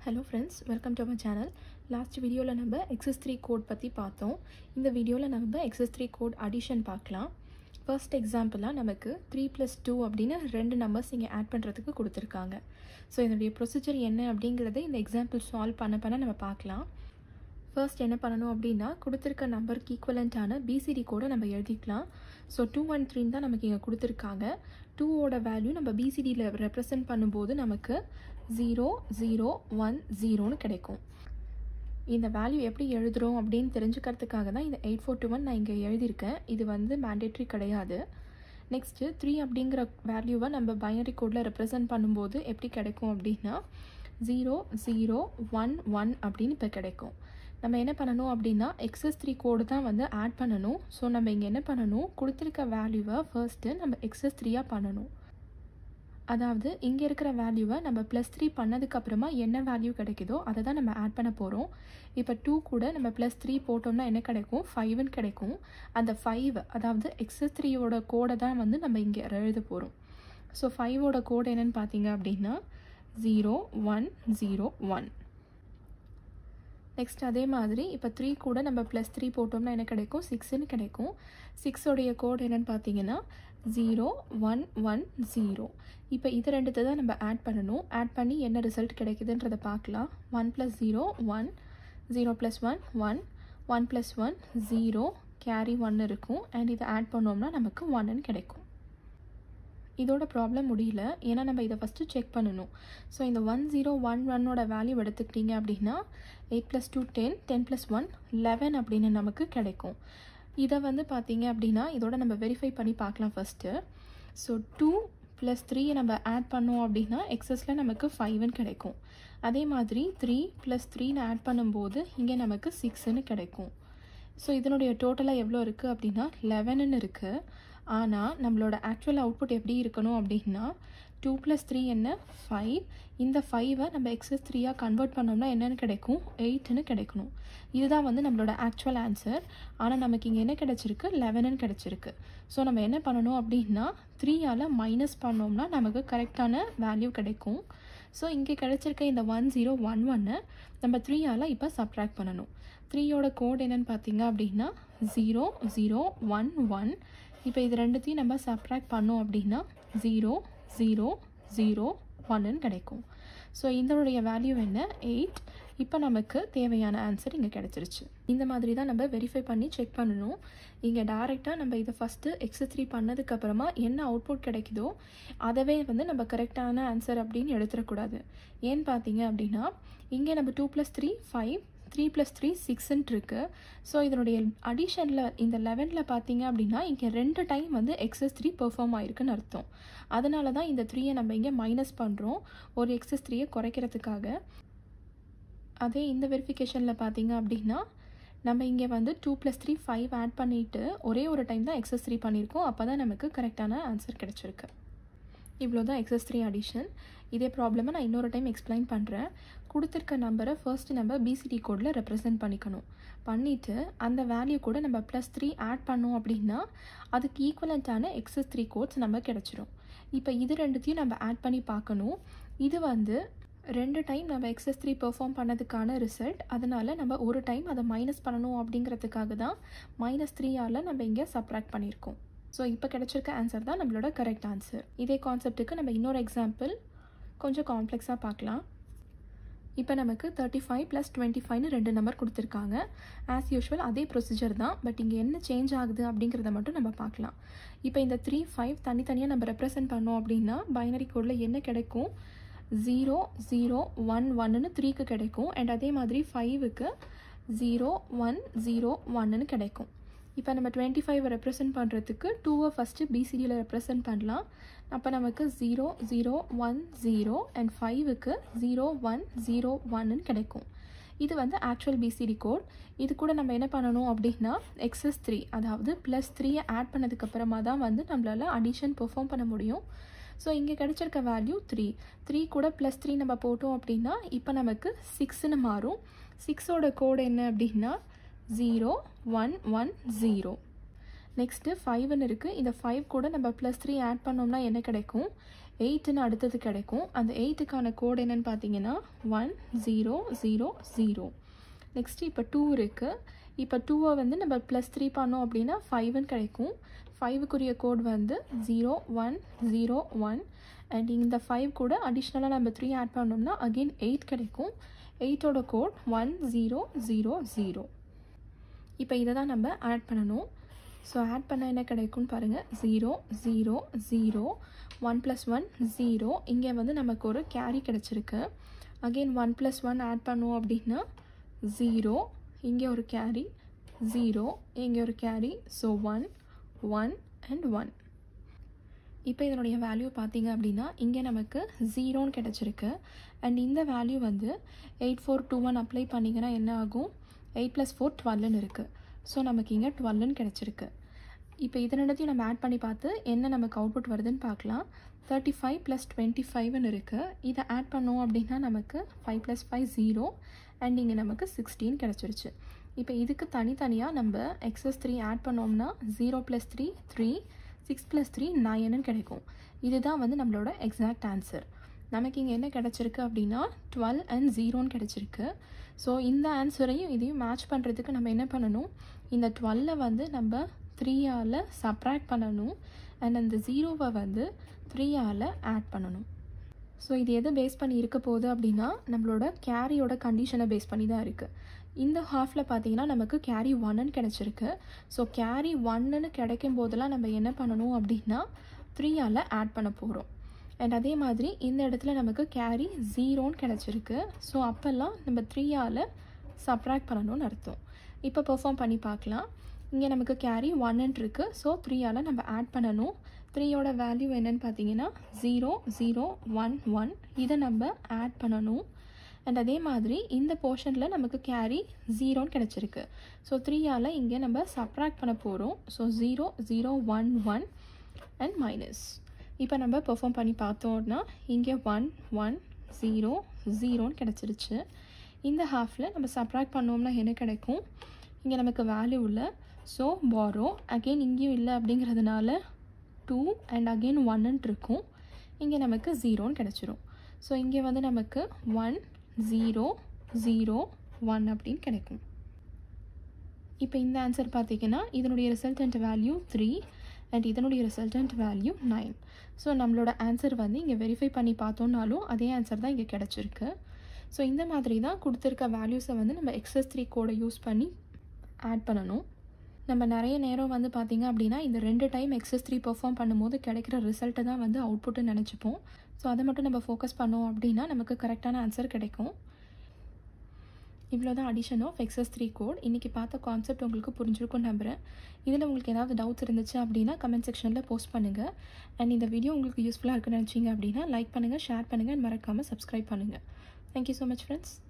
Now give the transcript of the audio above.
hello friends welcome to our channel last வீடியோவில் நம்ம excess three code பற்றி பார்த்தோம் இந்த வீடியோவில் நம்ம எக்ஸஸ் த்ரீ கோட் அடிஷன் பார்க்கலாம் ஃபர்ஸ்ட் எக்ஸாம்பிளாக நமக்கு த்ரீ ப்ளஸ் டூ அப்படின்னு ரெண்டு நம்பர்ஸ் இங்கே ஆட் பண்ணுறதுக்கு கொடுத்துருக்காங்க ஸோ இதனுடைய ப்ரொசீஜர் என்ன அப்படிங்கிறத இந்த எக்ஸாம்பிள் சால்வ் பண்ண பண்ண நம்ம பார்க்கலாம் ஃபர்ஸ்ட் என்ன பண்ணணும் அப்படின்னா கொடுத்துருக்க நம்பருக்கு ஈக்குவலண்ட்டான பிசிடி கோடை நம்ம எழுதிக்கலாம் ஸோ டூ ஒன் த்ரீன்னு தான் நமக்கு இங்கே கொடுத்துருக்காங்க டூவோட வேல்யூ நம்ம பிசிடியில் ரெப்ரசன்ட் பண்ணும்போது நமக்கு ஜீரோ ஜீரோ ஒன் ஜீரோன்னு கிடைக்கும் இந்த வேல்யூ எப்படி எழுதுகிறோம் அப்படின்னு தெரிஞ்சுக்கிறதுக்காக தான் இந்த எயிட் ஃபோர் டூ ஒன் நான் இங்கே எழுதியிருக்கேன் இது வந்து மேண்டேட்ரி கிடையாது நெக்ஸ்ட்டு த்ரீ அப்படிங்கிற வேல்யூவை நம்ம பைனரி கோடில் ரெப்ரசன்ட் பண்ணும்போது எப்படி கிடைக்கும் அப்படின்னா ஜீரோ ஜீரோ ஒன் ஒன் அப்படின்னு இப்போ கிடைக்கும் நம்ம என்ன பண்ணணும் அப்படின்னா எக்ஸஸ் த்ரீ கோடு தான் வந்து ஆட் பண்ணணும் ஸோ நம்ம இங்கே என்ன பண்ணணும் கொடுத்துருக்க வேல்யூவை ஃபர்ஸ்ட்டு நம்ம எக்ஸஸ் த்ரீயாக பண்ணணும் அதாவது இங்கே இருக்கிற வேல்யூவை நம்ம ப்ளஸ் த்ரீ பண்ணதுக்கப்புறமா என்ன வேல்யூ கிடைக்குதோ அதை தான் நம்ம ஆட் பண்ண போகிறோம் இப்போ டூ கூட நம்ம ப்ளஸ் த்ரீ போட்டோம்னா என்ன கிடைக்கும் ஃபைவ்னு கிடைக்கும் அந்த ஃபைவ் அதாவது எக்ஸஸ் த்ரீயோட கோடை தான் வந்து நம்ம இங்கே எழுத போகிறோம் ஸோ ஃபைவோட கோடு என்னென்னு பார்த்தீங்க அப்படின்னா zero one zero one next அதே மாதிரி இப்போ த்ரீ கூட நம்ம ப்ளஸ் த்ரீ போட்டோம்னா என்ன கிடைக்கும் சிக்ஸ்ன்னு கிடைக்கும் சிக்ஸோடைய கோட் என்னென்னு பார்த்தீங்கன்னா ஜீரோ ஒன் ஒன் ஜீரோ இப்போ இது ரெண்டுத்தை தான் நம்ம ஆட் பண்ணணும் ஆட் பண்ணி என்ன ரிசல்ட் கிடைக்குதுன்றதை பார்க்கலாம் one plus zero one zero plus one one one plus one zero carry one இருக்கும் அண்ட் இதை ஆட் பண்ணோம்னா நமக்கு ஒன்னு கிடைக்கும் இதோட ப்ராப்ளம் முடியல ஏன்னா நம்ம இதை ஃபஸ்ட்டு செக் பண்ணணும் ஸோ இந்த ஒன் ஜீரோ ஒன் ஒன்னோட வேல்யூ எடுத்துக்கிட்டிங்க அப்படின்னா eight plus two ten ten plus one eleven அப்படின்னு நமக்கு கிடைக்கும் இதை வந்து பார்த்தீங்க அப்படின்னா இதோட நம்ம வெரிஃபை பண்ணி பார்க்கலாம் ஃபஸ்ட்டு ஸோ டூ ப்ளஸ் த்ரீயை நம்ம ஆட் பண்ணோம் அப்படின்னா எக்ஸஸில் நமக்கு ஃபைவ்னு கிடைக்கும் அதே மாதிரி த்ரீ ப்ளஸ் த்ரீன்னு ஆட் பண்ணும்போது இங்கே நமக்கு சிக்ஸ்ன்னு கிடைக்கும் ஸோ இதனுடைய டோட்டலாக எவ்வளோ இருக்குது அப்படின்னா லெவனுன்னு இருக்குது ஆனால் நம்மளோட ஆக்சுவல் அவுட்புட் எப்படி இருக்கணும் அப்படின்னா டூ ப்ளஸ் த்ரீ என்ன ஃபைவ் இந்த ஃபைவை நம்ம எக்ஸஸ் த்ரீயாக கன்வெர்ட் பண்ணோம்னா என்னென்னு கிடைக்கும் எயிட்னு கிடைக்கணும் இதுதான் வந்து நம்மளோட ஆக்சுவல் ஆன்சர் ஆனால் நமக்கு இங்கே என்ன கிடச்சிருக்கு லெவனுன்னு கிடச்சிருக்கு ஸோ நம்ம என்ன பண்ணணும் அப்படின்னா த்ரீயால் மைனஸ் பண்ணோம்னா நமக்கு கரெக்டான வேல்யூ கிடைக்கும் ஸோ இங்கே கிடச்சிருக்க இந்த ஒன் ஜீரோ ஒன் ஒன்னை நம்ம த்ரீயால் இப்போ சப்ட்ராக்ட் பண்ணணும் த்ரீயோட கோட் என்னென்னு பார்த்தீங்க அப்படின்னா ஜீரோ ஜீரோ ஒன் ஒன் இப்போ இது ரெண்டுத்தையும் நம்ம சப்ட்ராக்ட் பண்ணோம் அப்படின்னா ஜீரோ ஜீரோ ஜீரோ ஒன்னு கிடைக்கும் ஸோ இதனுடைய வேல்யூ என்ன எயிட் இப்போ நமக்கு தேவையான ஆன்சர் இங்கே கிடச்சிருச்சு இந்த மாதிரி தான் நம்ம வெரிஃபை பண்ணி செக் பண்ணணும் இங்கே டேரெக்டாக நம்ம இதை ஃபஸ்ட்டு எக்ஸஸ் த்ரீ பண்ணதுக்கப்புறமா என்ன அவுட்புட் கிடைக்குதோ அதவே வந்து நம்ம கரெக்டான ஆன்சர் அப்படின்னு எடுத்துடக்கூடாது ஏன்னு பார்த்தீங்க அப்படின்னா இங்கே நம்ம two plus three five three plus three சிக்ஸ்ன்ட்டு இருக்குது ஸோ இதனுடைய அடிஷனில் இந்த லெவனில் பார்த்தீங்க அப்படின்னா இங்கே ரெண்டு டைம் வந்து எக்ஸஸ் த்ரீ பெர்ஃபார்ம் ஆயிருக்குன்னு அர்த்தம் அதனால தான் இந்த த்ரீயை நம்ம இங்கே மைனஸ் பண்ணுறோம் ஒரு எக்ஸஸ் த்ரீயை குறைக்கிறதுக்காக அதே இந்த வெரிஃபிகேஷனில் பார்த்தீங்க அப்படின்னா நம்ம இங்கே வந்து two plus three five add பண்ணிவிட்டு ஒரே ஒரு டைம் தான் எக்ஸஸ் த்ரீ பண்ணியிருக்கோம் அப்போ தான் நமக்கு கரெக்டான ஆன்சர் கிடச்சிருக்கு இவ்வளோ தான் எக்ஸஸ் த்ரீ அடிஷன் இதே ப்ராப்ளமை நான் இன்னொரு டைம் எக்ஸ்பிளைன் பண்ணுறேன் கொடுத்துருக்க நம்பரை ஃபர்ஸ்ட் நம்ம பிசிடி கோடில் ரெப்ரசென்ட் பண்ணிக்கணும் பண்ணிவிட்டு அந்த வேல்யூ கூட நம்ம ப்ளஸ் த்ரீ ஆட் பண்ணோம் அப்படின்னா அதுக்கு ஈக்குவலண்ட்டான எக்ஸஸ் த்ரீ கோட்ஸ் நம்ம கிடச்சிரும் இப்போ இது ரெண்டுத்தையும் நம்ம ஆட் பண்ணி பார்க்கணும் இது வந்து ரெண்டு டைம் நம்ம எக்ஸஸ் த்ரீ பெர்ஃபார்ம் பண்ணதுக்கான ரிசல்ட் அதனால் நம்ம ஒரு டைம் அதை மைனஸ் பண்ணணும் அப்படிங்கிறதுக்காக தான் மைனஸ் த்ரீயால் நம்ம இங்கே சப்ராக்ட் பண்ணியிருக்கோம் ஸோ இப்போ கிடச்சிருக்க ஆன்சர் தான் நம்மளோட கரெக்ட் ஆன்சர் இதே கான்செப்ட்டுக்கு நம்ம இன்னொரு எக்ஸாம்பிள் கொஞ்சம் காம்ப்ளெக்ஸாக பார்க்கலாம் இப்போ நமக்கு தேர்ட்டி ஃபைவ் ப்ளஸ் டுவெண்ட்டி ஃபைவ்னு ரெண்டு நம்பர் கொடுத்துருக்காங்க ஆஸ் யூஷுவல் அதே ப்ரொசீஜர் தான் பட் இங்கே என்ன சேஞ்ச் ஆகுது அப்படிங்கிறத மட்டும் நம்ம பார்க்கலாம் இப்போ இந்த த்ரீ ஃபைவ் தனித்தனியாக நம்ம ரெப்ரசென்ட் பண்ணோம் அப்படின்னா பைனரி கோடில் என்ன கிடைக்கும் ஜீரோ ஜீரோ ஒன் ஒன்னு த்ரீக்கு கிடைக்கும் அண்ட் அதே மாதிரி ஃபைவுக்கு ஜீரோ ஒன் ஜீரோ ஒன்னு கிடைக்கும் இப்போ நம்ம டுவெண்ட்டி ஃபைவ் ரெப்ரசென்ட் பண்ணுறதுக்கு டூவை ஃபஸ்ட்டு பிசிடியில் ரெப்ரசென்ட் பண்ணலாம் அப்போ நமக்கு zero zero one zero and ஃபைவுக்கு ஜீரோ ஒன் ஜீரோ ஒன்னு கிடைக்கும் இது வந்து ஆக்சுவல் பிசிடி கோட் இது கூட நம்ம என்ன பண்ணணும் அப்படின்னா எக்ஸஸ் த்ரீ அதாவது ப்ளஸ் த்ரீயை ஆட் பண்ணதுக்கப்புறமா தான் வந்து நம்மளால் அடிஷன் பெர்ஃபார்ம் பண்ண முடியும் ஸோ இங்கே கிடச்சிருக்க வேல்யூ த்ரீ த்ரீ கூட ப்ளஸ் த்ரீ நம்ம போட்டோம் அப்படின்னா இப்போ நமக்கு சிக்ஸ்னு மாறும் சிக்ஸோட கோடு என்ன அப்படின்னா zero one one zero next ஃபைவ்னு இருக்குது இந்த ஃபைவ் கூட நம்ம ப்ளஸ் த்ரீ ஆட் பண்ணோம்னா என்ன கிடைக்கும் எயிட்டுன்னு அடுத்தது கிடைக்கும் அந்த எயிட்டுக்கான கோட் என்னன்னு பார்த்தீங்கன்னா one zero zero zero next இப்போ டூ இருக்குது இப்போ டூவை வந்து நம்ம ப்ளஸ் த்ரீ பண்ணோம் அப்படின்னா ஃபைவ்னு கிடைக்கும் ஃபைவுக்குரிய கோட் வந்து zero one zero one and இந்த ஃபைவ் கூட அடிஷ்னலாக நம்ம த்ரீ ஆட் பண்ணோம்னா அகெயின் எயிட் கிடைக்கும் எயிட்டோட code one zero zero zero இப்போ இதை தான் நம்ம ஆட் பண்ணணும் ஸோ ஆட் பண்ண என்ன கிடைக்கும்னு பாருங்கள் zero zero zero one plus one zero இங்கே வந்து நமக்கு ஒரு கேரி கிடச்சிருக்கு again one plus one add பண்ணுவோம் அப்படின்னா ஜீரோ இங்கே ஒரு கேரி ஜீரோ இங்கே ஒரு carry so one one and one இப்போ இதனுடைய வேல்யூ பார்த்தீங்க அப்படின்னா இங்கே நமக்கு ஜீரோன்னு கிடச்சிருக்கு அண்ட் இந்த வேல்யூ வந்து eight four two one apply பண்ணிங்கன்னா என்ன ஆகும் எயிட் ப்ளஸ் ஃபோர் டுவெல்னு இருக்குது ஸோ நமக்கு இங்கே டுவெல்னு கிடச்சிருக்கு இப்போ இதனிடத்தையும் நம்ம ஆட் பண்ணி பார்த்து என்ன நமக்கு அவுட்புட் வருதுன்னு பார்க்கலாம் தேர்ட்டி ஃபைவ் ப்ளஸ் டுவெண்ட்டி ஃபைவ்னு இருக்குது இதை ஆட் பண்ணோம் அப்படின்னா நமக்கு five plus five zero and இங்கே நமக்கு சிக்ஸ்டீன் கிடச்சிருச்சு இப்போ இதுக்கு தனித்தனியாக நம்ம எக்ஸஸ் த்ரீ ஆட் பண்ணோம்னா zero plus three three six plus three நைன்னு கிடைக்கும் இதுதான் வந்து நம்மளோட எக்ஸாக்ட் ஆன்சர் நமக்கு இங்கே என்ன கிடச்சிருக்கு அப்படின்னா டுவெல் அண்ட் ஜீரோன்னு கிடச்சிருக்கு ஸோ இந்த ஆன்சரையும் இதையும் மேட்ச் பண்ணுறதுக்கு நம்ம என்ன பண்ணணும் இந்த டுவெல்லை வந்து நம்ம த்ரீயால் சப்ராக்ட் பண்ணணும் அண்ட் அந்த ஜீரோவை வந்து த்ரீயால் ஆட் பண்ணணும் ஸோ இது எதை பேஸ் பண்ணி இருக்க போகுது அப்படின்னா நம்மளோட கேரியோட கண்டிஷனை பேஸ் பண்ணி தான் இருக்குது இந்த ஹாஃபில் பார்த்தீங்கன்னா நமக்கு கேரி ஒன்னு கிடச்சிருக்கு ஸோ கேரி ஒன்னு கிடைக்கும் போதெல்லாம் நம்ம என்ன பண்ணணும் அப்படின்னா த்ரீயால் ஆட் பண்ண போகிறோம் அண்ட் அதே மாதிரி இந்த இடத்துல நமக்கு கேரி ஜீரோன்னு கிடச்சிருக்கு ஸோ அப்போல்லாம் நம்ம த்ரீயால் சப்ராக்ட் பண்ணணும்னு அர்த்தம் இப்போ பெர்ஃபார்ம் பண்ணி பார்க்கலாம் இங்கே நமக்கு கேரி ஒன்னு இருக்குது ஸோ த்ரீயால் நம்ம ஆட் பண்ணணும் த்ரீயோட வேல்யூ என்னன்னு பார்த்தீங்கன்னா ஜீரோ ஜீரோ ஒன் ஒன் இதை நம்ம ஆட் பண்ணணும் அண்ட் அதே மாதிரி இந்த போர்ஷனில் நமக்கு கேரி ஜீரோன்னு கிடச்சிருக்கு ஸோ த்ரீயால் இங்கே நம்ம சப்ராக்ட் பண்ண போகிறோம் so zero zero one one and minus இப்போ நம்ம பெர்ஃபார்ம் பண்ணி பார்த்தோம்னா இங்கே ஒன் ஒன் ஜீரோ ஜீரோன்னு கிடச்சிருச்சு இந்த ஹாஃபில் நம்ம சப்ராக்ட் பண்ணோம்னா என்ன கிடைக்கும் இங்கே நமக்கு வேல்யூ இல்லை ஸோ பாரோ அகெயின் இங்கேயும் இல்லை அப்படிங்கிறதுனால டூ அண்ட் அகெயின் ஒன்னுன்ட்டு இருக்கும் இங்கே நமக்கு ஜீரோன்னு கிடச்சிரும் ஸோ இங்கே வந்து நமக்கு ஒன் ஜீரோ ஜீரோ ஒன் அப்படின்னு கிடைக்கும் இப்போ இந்த ஆன்சர் பார்த்தீங்கன்னா இதனுடைய ரிசல்டன்ட் வேல்யூ த்ரீ அண்ட் இதனுடைய ரிசல்டன்ட் வேல்யூ நைன் ஸோ நம்மளோட ஆன்சர் வந்து இங்கே வெரிஃபை பண்ணி பார்த்தோன்னாலும் அதே ஆன்சர் தான் இங்கே கிடச்சிருக்கு ஸோ இந்த மாதிரி தான் கொடுத்துருக்க வேல்யூஸை வந்து நம்ம எக்ஸஸ் த்ரீ கோடை யூஸ் பண்ணி ஆட் பண்ணணும் நம்ம நிறைய நேரம் வந்து பார்த்திங்க அப்படின்னா இந்த ரெண்டு டைம் எக்ஸஸ் த்ரீ பெர்ஃபார்ம் பண்ணும்போது கிடைக்கிற ரிசல்ட்டை தான் வந்து அவுட்புட்டுன்னு நினச்சிப்போம் ஸோ அதை மட்டும் நம்ம ஃபோக்கஸ் பண்ணோம் அப்படின்னா நமக்கு கரெக்டான ஆன்சர் கிடைக்கும் இவ்வளோ தான் addition of excess three code இன்றைக்கி பார்த்த கான்செப்ட் உங்களுக்கு புரிஞ்சிருக்கும் நம்புகிறேன் இதில் உங்களுக்கு ஏதாவது டவுட்ஸ் இருந்துச்சு அப்படின்னா கமெண்ட் செக்ஷனில் போஸ்ட் பண்ணுங்கள் அண்ட் இந்த வீடியோ உங்களுக்கு யூஸ்ஃபுல்லாக இருக்குன்னு நினச்சிங்க அப்படின்னா லைக் பண்ணுங்கள் ஷேர் பண்ணுங்கள் மறக்காமல் சப்ஸ்கிரைப் பண்ணுங்கள் தேங்க்யூ ஸோ மச் ஃப்ரெண்ட்ஸ்